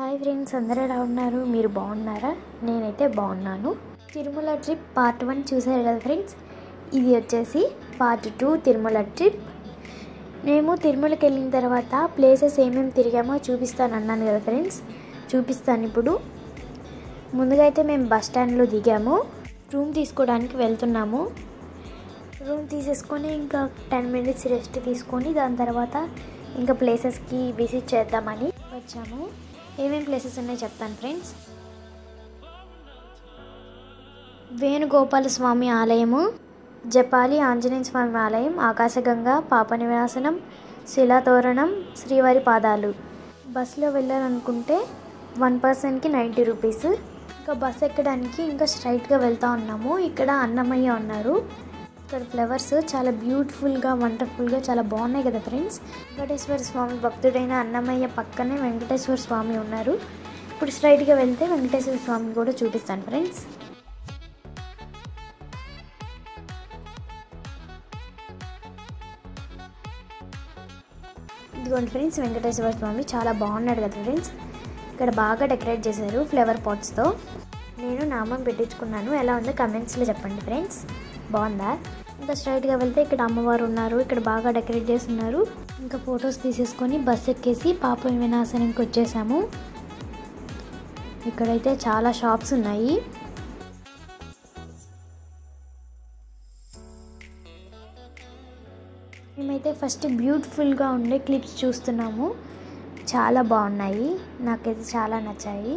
hi friends అందరూ ఎలా ఉన్నారు మీరు బాగున్నారా నేనైతే బాగున్నాను తిరుమల ట్రిప్ పార్ట్ వన్ చూసారు కదా ఫ్రెండ్స్ ఇది వచ్చేసి పార్ట్ టూ తిరుమల ట్రిప్ మేము తిరుమలకి వెళ్ళిన తర్వాత ప్లేసెస్ ఏమేమి తిరిగామో చూపిస్తాను అన్నాను కదా ఫ్రెండ్స్ చూపిస్తాను ఇప్పుడు ముందుగా అయితే మేము బస్ స్టాండ్లో దిగాము రూమ్ తీసుకోవడానికి వెళ్తున్నాము రూమ్ తీసేసుకొని ఇంకా టెన్ మినిట్స్ రెస్ట్ తీసుకొని దాని తర్వాత ఇంకా ప్లేసెస్కి విజిట్ చేద్దామని వచ్చాము ఏమేమి ప్లేసెస్ ఉన్నాయో చెప్తాను ఫ్రెండ్స్ వేణుగోపాల స్వామి ఆలయము జపాలి ఆంజనేయ స్వామి ఆలయం ఆకాశగంగా పాపనివాసనం శిలాతోరణం శ్రీవారి పాదాలు బస్సులో వెళ్ళాలనుకుంటే వన్ పర్సన్కి నైంటీ రూపీస్ ఇంకా బస్ ఎక్కడానికి ఇంకా స్ట్రైట్గా వెళ్తూ ఉన్నాము ఇక్కడ అన్నమయ్య ఉన్నారు ఇక్కడ ఫ్లవర్స్ చాలా బ్యూటిఫుల్గా వండర్ఫుల్గా చాలా బాగున్నాయి కదా ఫ్రెండ్స్ వెంకటేశ్వర స్వామి భక్తుడైన అన్నమయ్య పక్కనే వెంకటేశ్వర స్వామి ఉన్నారు ఇప్పుడు స్ట్రైట్గా వెళ్తే వెంకటేశ్వర స్వామిని కూడా చూపిస్తాను ఫ్రెండ్స్ ఇదిగోండి ఫ్రెండ్స్ వెంకటేశ్వర స్వామి చాలా బాగున్నాడు కదా ఫ్రెండ్స్ ఇక్కడ బాగా డెకరేట్ చేశారు ఫ్లవర్ పాట్స్తో నేను నామం పెట్టించుకున్నాను ఎలా ఉందో కమెంట్స్లో చెప్పండి ఫ్రెండ్స్ బాగుందా ఇంకా స్ట్రైట్గా వెళ్తే ఇక్కడ అమ్మవారు ఉన్నారు ఇక్కడ బాగా డెకరేట్ చేసి ఉన్నారు ఇంకా ఫొటోస్ తీసేసుకొని బస్ ఎక్కేసి పాప వినాశనానికి వచ్చేసాము ఇక్కడైతే చాలా షాప్స్ ఉన్నాయి మేమైతే ఫస్ట్ బ్యూటిఫుల్గా ఉండే క్లిప్స్ చూస్తున్నాము చాలా బాగున్నాయి నాకైతే చాలా నచ్చాయి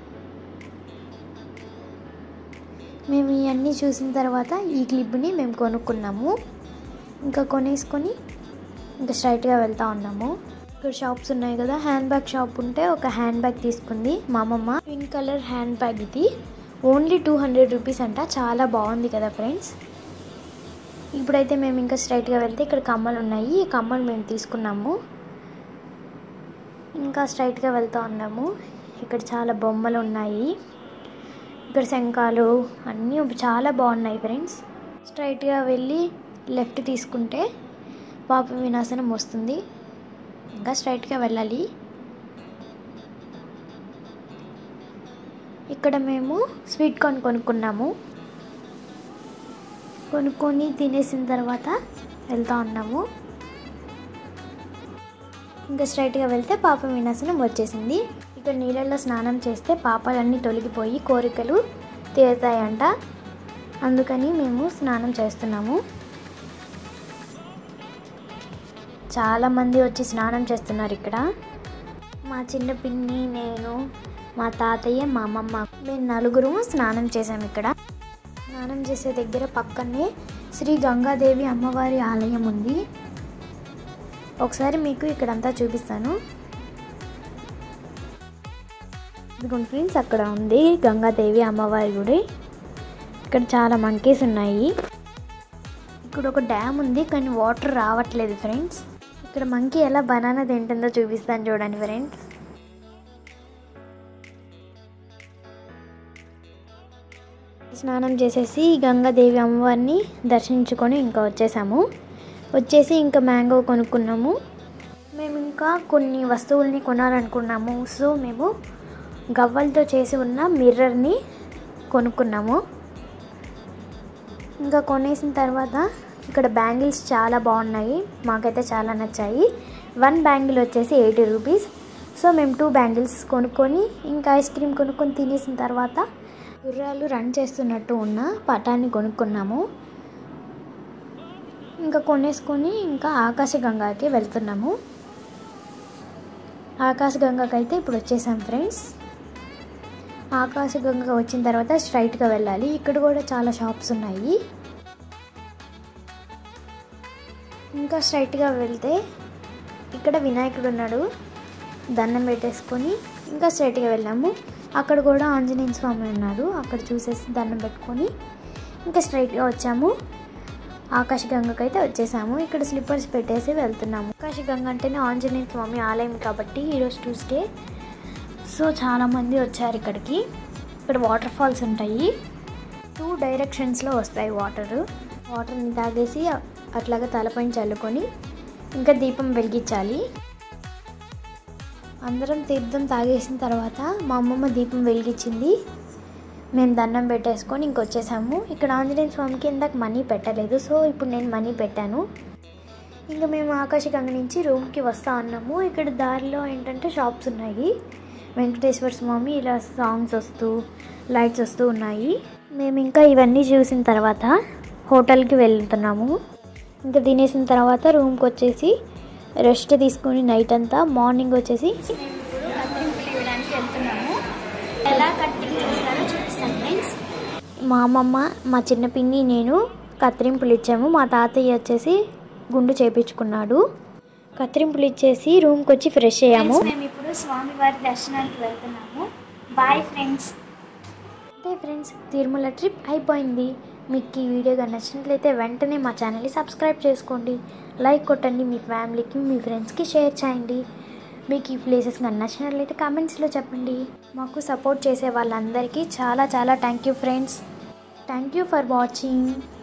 మేము ఇవన్నీ చూసిన తర్వాత ఈ క్లిప్ని మేము కొనుక్కున్నాము ఇంకా కొనేసుకొని ఇంకా స్ట్రైట్గా వెళ్తూ ఉన్నాము ఇక్కడ షాప్స్ ఉన్నాయి కదా హ్యాండ్ బ్యాగ్ షాప్ ఉంటే ఒక హ్యాండ్ బ్యాగ్ తీసుకుంది మా అమ్మమ్మ పింక్ కలర్ హ్యాండ్ బ్యాగ్ ఇది ఓన్లీ టూ హండ్రెడ్ రూపీస్ అంట చాలా బాగుంది కదా ఫ్రెండ్స్ ఇప్పుడైతే మేము ఇంకా స్ట్రైట్గా వెళ్తే ఇక్కడ కమ్మలు ఉన్నాయి ఈ కమ్మలు మేము తీసుకున్నాము ఇంకా స్ట్రైట్గా వెళ్తూ ఉన్నాము ఇక్కడ చాలా బొమ్మలు ఉన్నాయి ఇక్కడ శంఖాలు అన్నీ చాలా బాగున్నాయి ఫ్రెండ్స్ స్ట్రైట్గా వెళ్ళి లెఫ్ట్ తీసుకుంటే పాప వినాశనం వస్తుంది ఇంకా స్ట్రైట్గా వెళ్ళాలి ఇక్కడ మేము స్వీట్ కార్న్ కొనుక్కున్నాము కొనుక్కొని తినేసిన తర్వాత వెళ్తూ ఉన్నాము ఇంకా స్ట్రైట్గా వెళ్తే పాప వినాశనం వచ్చేసింది ఇక్కడ నీళ్ళల్లో స్నానం చేస్తే పాపాలన్నీ తొలగిపోయి కోరికలు తీరుతాయంట అందుకని మేము స్నానం చేస్తున్నాము చాలామంది వచ్చి స్నానం చేస్తున్నారు ఇక్కడ మా చిన్న పిన్ని నేను మా తాతయ్య మా అమ్మమ్మ మేము నలుగురు స్నానం చేసాము ఇక్కడ స్నానం చేసే దగ్గర పక్కనే శ్రీ గంగాదేవి అమ్మవారి ఆలయం ఉంది ఒకసారి మీకు ఇక్కడంతా చూపిస్తాను ఇదిగోండి ఫ్రెండ్స్ అక్కడ ఉంది గంగాదేవి అమ్మవారి గుడి ఇక్కడ చాలా మంకీస్ ఉన్నాయి ఇక్కడ ఒక డ్యామ్ ఉంది కానీ వాటర్ రావట్లేదు ఫ్రెండ్స్ ఇక్కడ మంకీ ఎలా బనానా తింటుందో చూపిస్తాను చూడండి ఫ్రెండ్స్ స్నానం చేసేసి గంగాదేవి అమ్మవారిని దర్శించుకొని ఇంకా వచ్చేసాము వచ్చేసి ఇంకా మ్యాంగో కొనుక్కున్నాము మేము ఇంకా కొన్ని వస్తువుల్ని కొనాలనుకున్నాము సో మేము గవ్వలతో చేసి ఉన్న మిర్రర్ని కొనుక్కున్నాము ఇంకా కొనేసిన తర్వాత ఇక్కడ బ్యాంగిల్స్ చాలా బాగున్నాయి మాకైతే చాలా నచ్చాయి వన్ బ్యాంగిల్ వచ్చేసి ఎయిటీ రూపీస్ సో మేము టూ బ్యాంగిల్స్ కొనుక్కొని ఇంకా ఐస్ క్రీమ్ కొనుక్కొని తినేసిన తర్వాత గుర్రాలు రన్ చేస్తున్నట్టు ఉన్న పటాన్ని కొనుక్కున్నాము ఇంకా కొనేసుకొని ఇంకా ఆకాశగంగాకి వెళ్తున్నాము ఆకాశగంగకి అయితే ఇప్పుడు వచ్చేసాం ఫ్రెండ్స్ ఆకాశగంగ వచ్చిన తర్వాత స్ట్రైట్గా వెళ్ళాలి ఇక్కడ కూడా చాలా షాప్స్ ఉన్నాయి ఇంకా స్ట్రైట్గా వెళ్తే ఇక్కడ వినాయకుడు ఉన్నాడు దండం పెట్టేసుకొని ఇంకా స్ట్రైట్గా వెళ్ళాము అక్కడ కూడా ఆంజనేయ స్వామి ఉన్నారు అక్కడ చూసేసి దండం పెట్టుకొని ఇంకా స్ట్రైట్గా వచ్చాము ఆకాశగంగకి అయితే వచ్చేసాము ఇక్కడ స్లిప్పర్స్ పెట్టేసి వెళ్తున్నాము ఆకాశగంగ అంటేనే ఆంజనేయ స్వామి ఆలయం కాబట్టి ఈరోజు ట్యూస్డే సో చాలామంది వచ్చారు ఇక్కడికి ఇక్కడ వాటర్ ఫాల్స్ ఉంటాయి టూ డైరెక్షన్స్లో వస్తాయి వాటర్ వాటర్ని తాగేసి అట్లాగా తలపైన చల్లుకొని ఇంకా దీపం వెలిగించాలి అందరం తీర్థం తాగేసిన తర్వాత మా అమ్మమ్మ దీపం వెలిగించింది మేము దండం పెట్టేసుకొని ఇంకొచ్చేసాము ఇక్కడ ఆంజనేయ స్వామికి ఇందాక మనీ పెట్టలేదు సో ఇప్పుడు నేను మనీ పెట్టాను ఇంకా మేము ఆకాశగంగ నుంచి రూమ్కి వస్తా ఉన్నాము ఇక్కడ దారిలో ఏంటంటే షాప్స్ ఉన్నాయి వెంకటేశ్వర స్వామి ఇలా సాంగ్స్ వస్తూ లైట్స్ వస్తూ ఉన్నాయి మేము ఇంకా ఇవన్నీ చూసిన తర్వాత హోటల్కి వెళ్తున్నాము ఇంకా తినేసిన తర్వాత రూమ్కి వచ్చేసి రెస్ట్ తీసుకొని నైట్ అంతా మార్నింగ్ వచ్చేసి కత్తిరింపులు ఇవ్వడానికి వెళ్తున్నాము ఎలా కట్టింగ్ చేస్తారో చూపిస్తాను ఫ్రెండ్స్ మా అమ్మమ్మ మా చిన్న పిన్ని నేను కత్తిరింపులు ఇచ్చాము మా తాతయ్య వచ్చేసి గుండు చేపించుకున్నాడు కత్తిరింపులు ఇచ్చేసి రూమ్కి వచ్చి ఫ్రెష్ అయ్యాము మేము ఇప్పుడు స్వామివారి దర్శనానికి వెళ్తున్నాము బాయ్ ఫ్రెండ్స్ అంతే ఫ్రెండ్స్ తిరుమల ట్రిప్ అయిపోయింది మీకు ఈ వీడియో కానీ నచ్చినట్లయితే వెంటనే మా ఛానల్ని సబ్స్క్రైబ్ చేసుకోండి లైక్ కొట్టండి మీ ఫ్యామిలీకి మీ ఫ్రెండ్స్కి షేర్ చేయండి మీకు ఈ ప్లేసెస్ కానీ నచ్చినట్లయితే కామెంట్స్లో చెప్పండి మాకు సపోర్ట్ చేసే వాళ్ళందరికీ చాలా చాలా thank you friends thank you for watching